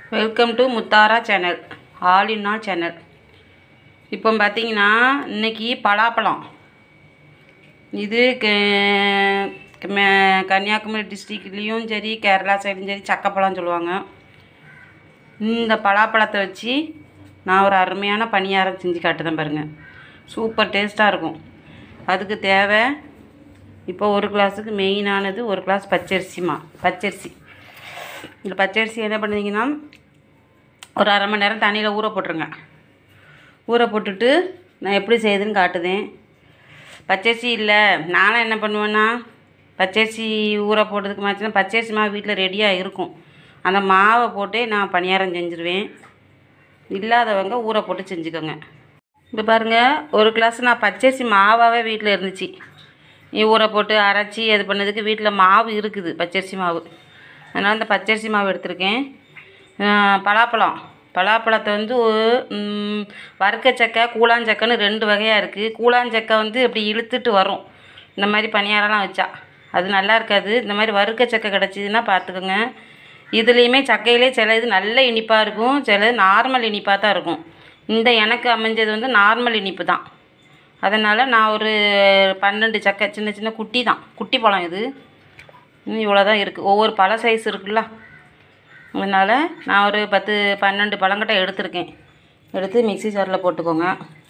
Welcome to Muthara channel all in all channel இப்போ பார்த்தீங்கன்னா இன்னைக்கு பலாப்பழம் இது க- க- கன்னியாகுமரி டிஸ்ட்ரிக்ட்லேயும் சரி கேரளா சைடும் சரி சக்கப்பழம் சொல்லுவாங்க இந்த பலாப்பழத்தை வச்சு நான் ஒரு அருமையான பணியாரம் செஞ்சு காட்டுறேன் பாருங்கள் சூப்பர் டேஸ்ட்டாக இருக்கும் அதுக்கு தேவை இப்போ ஒரு கிளாஸுக்கு மெயினானது ஒரு கிளாஸ் பச்சரிசி மா பச்சரிசி இந்த பச்சரிசி என்ன பண்ணுவீங்கன்னா ஒரு அரை மணி நேரம் தண்ணியில் ஊற போட்டுருங்க ஊற போட்டுட்டு நான் எப்படி செய்யுதுன்னு காட்டுதேன் பச்சரிசி இல்லை நானும் என்ன பண்ணுவேன்னா பச்சரிசி ஊற போட்டதுக்கு மாச்சுன்னா பச்சரிசி மாவு வீட்டில் ரெடியாக இருக்கும் அந்த மாவை போட்டே நான் பணியாரம் செஞ்சுருவேன் இல்லாதவங்க ஊற போட்டு செஞ்சுக்கோங்க இப்போ பாருங்கள் ஒரு கிளாஸ் நான் பச்சரிசி மாவாகவே வீட்டில் இருந்துச்சு நீ ஊற போட்டு அரைச்சி அது பண்ணதுக்கு வீட்டில் மாவு இருக்குது பச்சரிசி மாவு அதனால் இந்த பச்சரிசி மாவு எடுத்திருக்கேன் ஆஹ் பலாப்பழம் பலாப்பழத்தை வந்து ம், வறுக்கச்சக்கை கூழாஞ்சக்கைன்னு ரெண்டு வகையாக இருக்குது கூழாஞ்சக்கை வந்து இப்படி இழுத்துட்டு வரும் இந்த மாதிரி பணியாரம்லாம் வச்சா அது நல்லா இருக்காது இந்த மாதிரி வறுக்கச்சக்கை கிடச்சிதுன்னா பார்த்துக்கோங்க இதுலேயுமே சக்கையிலே சில இது நல்ல இனிப்பாக இருக்கும் சில இது நார்மல் இனிப்பாக தான் இருக்கும் இந்த எனக்கு அமைஞ்சது வந்து நார்மல் இனிப்பு தான் அதனால் நான் ஒரு பன்னெண்டு சக்கை சின்ன சின்ன குட்டி தான் குட்டி பழம் இது இன்னும் இவ்வளோ தான் இருக்குது ஒவ்வொரு பழ சைஸ் இருக்குல்ல அதனால் நான் ஒரு பத்து பன்னெண்டு பழங்கிட்ட எடுத்திருக்கேன் எடுத்து மிக்ஸி ஜாரில் போட்டுக்கோங்க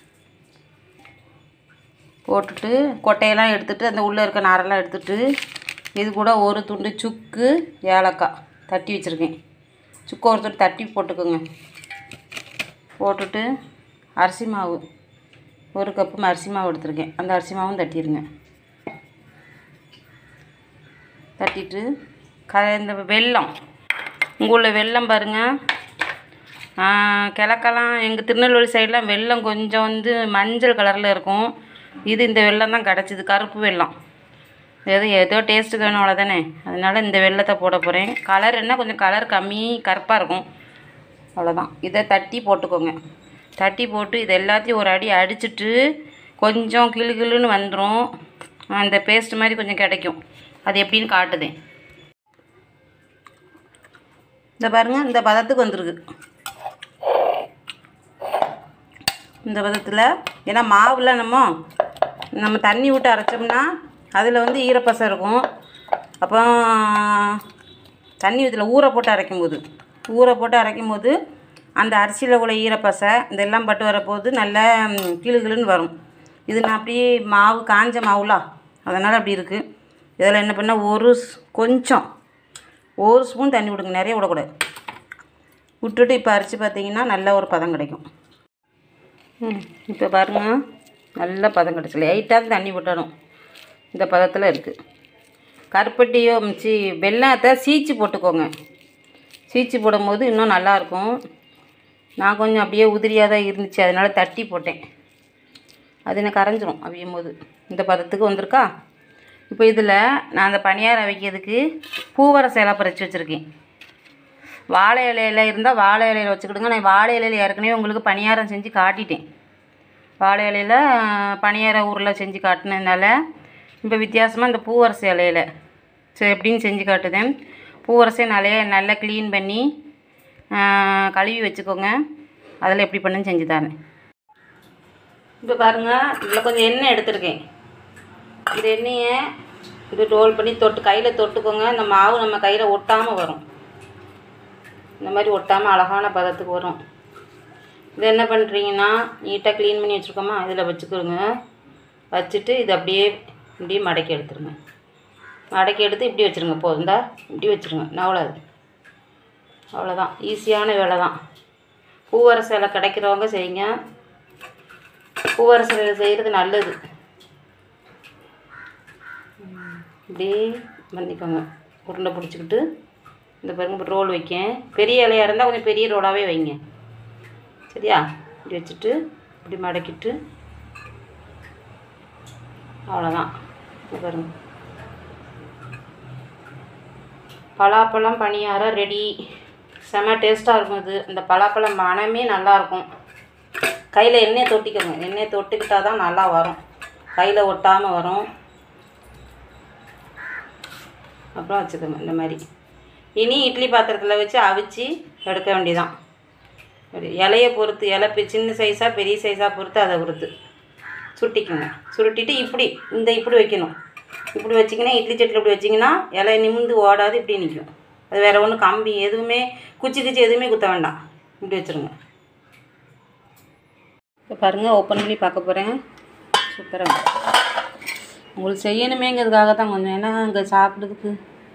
போட்டுட்டு கொட்டையெல்லாம் எடுத்துட்டு அந்த உள்ளே இருக்க நாரெல்லாம் எடுத்துட்டு இது கூட ஒரு துண்டு சுக்கு ஏலக்காய் தட்டி வச்சுருக்கேன் சுக்கு ஒரு துண்டு தட்டி போட்டுக்கோங்க போட்டுட்டு அரிசி மாவு ஒரு கப்பு அரிசி மாவு எடுத்திருக்கேன் அந்த அரிசி மாவும் தட்டிடுங்க தட்டிட்டு க இந்த வெல்லம் உங்கள் ஊரில் வெல்லம் பாருங்கள் கிழக்கெல்லாம் எங்கள் திருநெல்வேலி சைடெலாம் வெல்லம் கொஞ்சம் வந்து மஞ்சள் கலரில் இருக்கும் இது இந்த வெல்லம் தான் கிடச்சிது கருப்பு வெல்லம் ஏதோ ஏதோ டேஸ்ட்டு வேணும் அவ்வளோதானே அதனால் இந்த வெல்லத்தை போட போகிறேன் கலர் என்ன கொஞ்சம் கலர் கம்மி கருப்பாக இருக்கும் அவ்வளோதான் இதை தட்டி போட்டுக்கோங்க தட்டி போட்டு இது எல்லாத்தையும் ஒரு அடி அடிச்சிட்டு கொஞ்சம் கிளு கிளுன்னு வந்துடும் அந்த பேஸ்ட் மாதிரி கொஞ்சம் கிடைக்கும் அது எப்படின்னு காட்டுதேன் இந்த பாருங்கள் இந்த பதத்துக்கு வந்துருக்கு இந்த பதத்தில் ஏன்னா மாவுல நம்ம நம்ம தண்ணி விட்டு அரைச்சோம்னா அதில் வந்து ஈரப்பசை இருக்கும் அப்போ தண்ணி இதில் ஊற போட்டு அரைக்கும் போது ஊற போட்டு அரைக்கும் போது அந்த அரிசியில் உள்ள ஈரப்பசை இதெல்லாம் பட்டு வரப்போது நல்லா ம், கிளு கிளுன்னு வரும் இது நான் அப்படியே மாவு காஞ்ச மாவுல அதனால் அப்படி இருக்குது இதில் என்ன பண்ணால் ஒரு ஸ்- கொஞ்சம் ஒரு ஸ்பூன் தண்ணி விடுங்க நிறைய விடக்கூடாது விட்டுட்டு இப்போ அரைச்சி பார்த்தீங்கன்னா நல்ல ஒரு பதம் கிடைக்கும் ம் இப்போ பாருங்கள் நல்ல பதம் கிடச்சி லைட்டாக தண்ணி விட்டணும் இந்த பதத்தில் இருக்குது கருப்பட்டியோ மிச்சி வெள்ளத்தை சீச்சு போட்டுக்கோங்க சீச்சு போடும்போது இன்னும் நல்லாயிருக்கும் நான் கொஞ்சம் அப்படியே உதிரியாக தான் இருந்துச்சு அதனால் தட்டி போட்டேன் அது எனக்கு கரைஞ்சிரும் அவியும் போது இந்த பதத்துக்கு வந்திருக்கா இப்போ இதில் நான் அந்த பணியாரம் வைக்கிறதுக்கு பூவரை சேலை பறித்து வச்சுருக்கேன் வாழை இலையில இருந்தால் வாழை இலையில வச்சுக்கிடுங்க நான் வாழை இலையில ஏற்கனவே உங்களுக்கு பணியாரம் செஞ்சு காட்டிட்டேன் வாழை இலையில பணியார ஊரில் செஞ்சு காட்டினதுனால இப்போ வித்தியாசமாக இந்த பூவரசு இலையில சரி எப்படின்னு செஞ்சு காட்டுதேன் பூவரசை நிறைய நல்லா க்ளீன் பண்ணி ஆ, கழுவி வச்சுக்கோங்க அதில் எப்படி பண்ணுன்னு செஞ்சு தரேன் இப்போ பாருங்கள் இதில் கொஞ்சம் எண்ணெய் எடுத்திருக்கேன் இந்த எண்ணெயை இது ரோல் பண்ணி தொட்டு கையில் தொட்டுக்கோங்க இந்த மாவு நம்ம கையில் ஒட்டாமல் வரும் இந்த மாதிரி ஒட்டாமல் அழகான பதத்துக்கு வரும் இது என்ன பண்ணுறீங்கன்னா நீட்டாக க்ளீன் பண்ணி வச்சுருக்கோமா இதில் வச்சுக்கிறோங்க வச்சுட்டு இது அப்படியே இப்படியே மடக்கி எடுத்துருங்க மடக்கி எடுத்து இப்படி வச்சுருங்க போதும் தா இப்படி வச்சுருங்க நவலாது அவ்வளோதான் ஈஸியான வேலை தான் பூவர சேலை கிடைக்கிறவங்க செய்யுங்க பூவர சேலை செய்கிறது நல்லது ம், இப்படியே பண்ணிக்கோங்க உருண்டை பிடிச்சிக்கிட்டு இந்த பாருங்க இப்போ ரோல் வைக்கேன் பெரிய இலையாக இருந்தால் கொஞ்சம் பெரிய ரோலாகவே வைங்க சரியா இப்படி வச்சுட்டு இப்படி மடக்கிட்டு அவ்வளோதான் இது பாருங்க பலாப்பழம் பணியாரம் ரெடி செம டேஸ்ட்டாக இருக்கும் இது இந்த பலாப்பழம் மனமே நல்லாயிருக்கும் கையில் எண்ணெய் தொட்டிக்கோங்க எண்ணெய் தொட்டுக்கிட்டால் தான் நல்லா வரும் கையில் ஒட்டாமல் வரும் அப்புறம் வச்சுக்கோங்க இந்த மாதிரி இனி இட்லி பாத்திரத்தில் வச்சு அவிச்சு எடுக்க வேண்டியதான் ஒரு இலையை பொறுத்து இலை பெ- சின்ன சைஸாக பெரிய சைஸாக பொறுத்து அதை பொறுத்து சுட்டிக்குங்க சுருட்டிட்டு இப்படி இந்த இப்படி வைக்கணும் இப்படி வச்சிங்கன்னா இட்லி சட்டியில் இப்படி வச்சிங்கன்னா இலை நிமிந்து ஓடாது இப்படி நிற்கும் அது வேறு ஒன்றும் கம்பி எதுவுமே குச்சி குச்சி எதுவுமே குத்த வேண்டாம் இப்படி வச்சுருங்க இப்போ பாருங்கள் ஓப்பன் பண்ணி பார்க்க போகிறேன் சூப்பராக உங்களுக்கு செய்யணுமேங்கிறதுக்காக தான் கொஞ்சம் ஏன்னா இங்கே சாப்பிட்றதுக்கு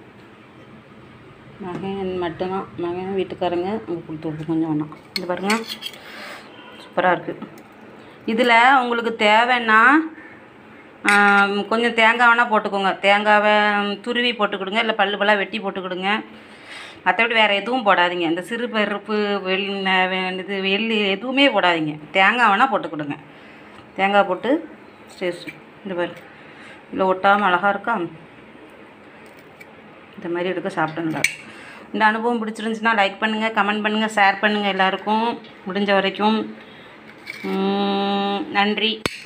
மகன் மட்டும்தான் மகன் வீட்டுக்காரங்க அங்கே கொடுத்து விட்டு கொஞ்சம் வேணாம் இது பாருங்கள் சூப்பராக இருக்குது இதில் உங்களுக்கு தேவைன்னா ஆம், கொஞ்சம் தேங்காய் வேணால் போட்டுக்கோங்க தேங்காவை துருவி போட்டுக்கிடுங்க இல்லை பல்லு பல்லாக வெட்டி போட்டுக்கிடுங்க மற்றபடி வேறு எதுவும் போடாதீங்க இந்த சிறு பருப்பு வெள் ந- வெ- இது எள்ளு எதுவுமே போடாதீங்க தேங்காய் வேணால் போட்டுக்கிடுங்க தேங்காய் போட்டு ஸ்டேஸ் இந்த பாரு இதில் ஒட்டாமல் அழகாக இருக்கா இந்த மாதிரி எடுக்க சாப்பிட்டு நல்லா இருக்கும். இந்த அனுபவம் பிடிச்சிருந்துச்சுன்னா லைக் பண்ணுங்கள் கமெண்ட் பண்ணுங்கள் ஷேர் பண்ணுங்கள் எல்லாருக்கும் முடிஞ்ச வரைக்கும் உம், நன்றி